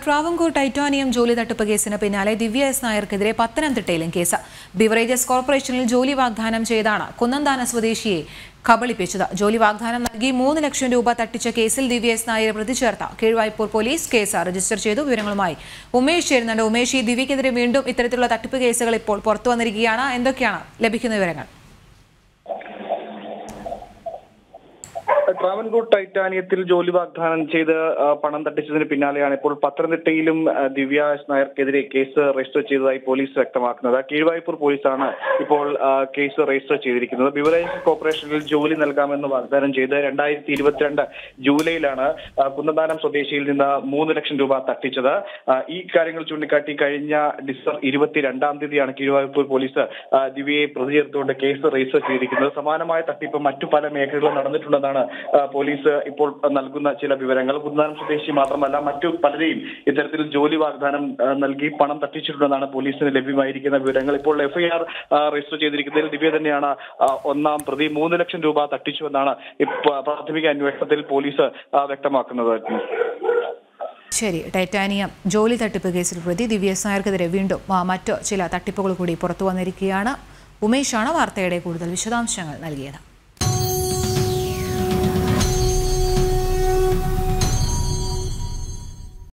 Travancore titanium ജോലി തട്ടിപ്പ് കേസിന് പിന്നാലെ ദിവ്യ എസ് നായർക്കെതിരെ പത്തനംതിട്ടയിലും കേസ് ബിവറേജസ് കോർപ്പറേഷനിൽ ജോലി വാഗ്ദാനം ചെയ്താണ് കുന്നന്താന സ്വദേശിയെ കബളിപ്പിച്ചത് ജോലി വാഗ്ദാനം നൽകി മൂന്ന് ലക്ഷം രൂപ തട്ടിച്ച കേസിൽ ദിവ്യ എസ് നായരെ പ്രതി ചേർത്ത കീഴ്വായ്പൂർ പോലീസ് കേസ് രജിസ്റ്റർ ചെയ്തു വിവരങ്ങളുമായി ഉമേഷ് ചേരുന്നുണ്ട് ഉമേഷ് ഈ ദിവ്യക്കെതിരെ വീണ്ടും ഇത്തരത്തിലുള്ള തട്ടിപ്പ് കേസുകൾ ഇപ്പോൾ പുറത്തു വന്നിരിക്കുകയാണ് എന്തൊക്കെയാണ് ലഭിക്കുന്ന വിവരങ്ങൾ ട്രാവൻകൂർ ടൈറ്റാനിയത്തിൽ ജോലി വാഗ്ദാനം ചെയ്ത് ആ, പണം തട്ടിച്ചതിന് പിന്നാലെയാണ് ഇപ്പോൾ പത്തനംതിട്ടയിലും ആ, ദിവ്യ എസ് നായർക്കെതിരെ കേസ് രജിസ്റ്റർ ചെയ്തതായി പോലീസ് വ്യക്തമാക്കുന്നത് കീഴ്വായ്പൂർ പോലീസാണ് ഇപ്പോൾ ആ, കേസ് രജിസ്റ്റർ ചെയ്തിരിക്കുന്നത് ബിവറേജ് കോർപ്പറേഷനിൽ ജോലി നൽകാമെന്ന് വാഗ്ദാനം ചെയ്ത് രണ്ടായിരത്തി ഇരുപത്തിരണ്ട് ജൂലൈയിലാണ് ആ, കുന്നന്താനം സ്വദേശിയിൽ നിന്ന് മൂന്ന് ലക്ഷം രൂപ തട്ടിച്ചത് ആ, ഈ കാര്യങ്ങൾ ചൂണ്ടിക്കാട്ടി കഴിഞ്ഞ ഡിസംബർ ഇരുപത്തിരണ്ടാം തീയതിയാണ് കീഴ്വായ്പൂർ പോലീസ് ആ, ദിവ്യയെ പ്രതി ചേർത്തുകൊണ്ട് കേസ് രജിസ്റ്റർ ചെയ്തിരിക്കുന്നത് സമാനമായ തട്ടിപ്പ് മറ്റു പല മേഖലകളിലും നടന്നിട്ടുണ്ടെന്നാണ് ആ, പോലീസ് ഇപ്പോൾ നൽകുന്ന ചില വിവരങ്ങൾ കുന്നദാനം സ്വദേശി മാത്രമല്ല മറ്റു പലരെയും ഇത്തരത്തിൽ ജോലി വാഗ്ദാനം ആ, നൽകി പണം തട്ടിച്ചിട്ടുണ്ടെന്നാണ് പോലീസിന് ലഭ്യമായിരിക്കുന്ന വിവരങ്ങൾ ഇപ്പോൾ എഫ്ഐആർ രജിസ്റ്റർ ചെയ്തിരിക്കുന്നതിൽ ദിവ്യ തന്നെയാണ് ആ, ഒന്നാം പ്രതി മൂന്ന് ലക്ഷം രൂപ തട്ടിച്ചുവെന്നാണ് ഇപ്പ- പ്രാഥമിക അന്വേഷണത്തിൽ പോലീസ് ആ, വ്യക്തമാക്കുന്നത് ശരി ടൈറ്റാനിയം ജോലി തട്ടിപ്പ് കേസിൽ പ്രതി ദിവ്യ എസ് നായർക്കെതിരെ വീണ്ടും ആ, മറ്റു ചില തട്ടിപ്പുകൾ കൂടി പുറത്തു വന്നിരിക്കുകയാണ് ഉമേഷാണ് വാർത്തയുടെ കൂടുതൽ വിശദാംശങ്ങൾ നൽകിയത്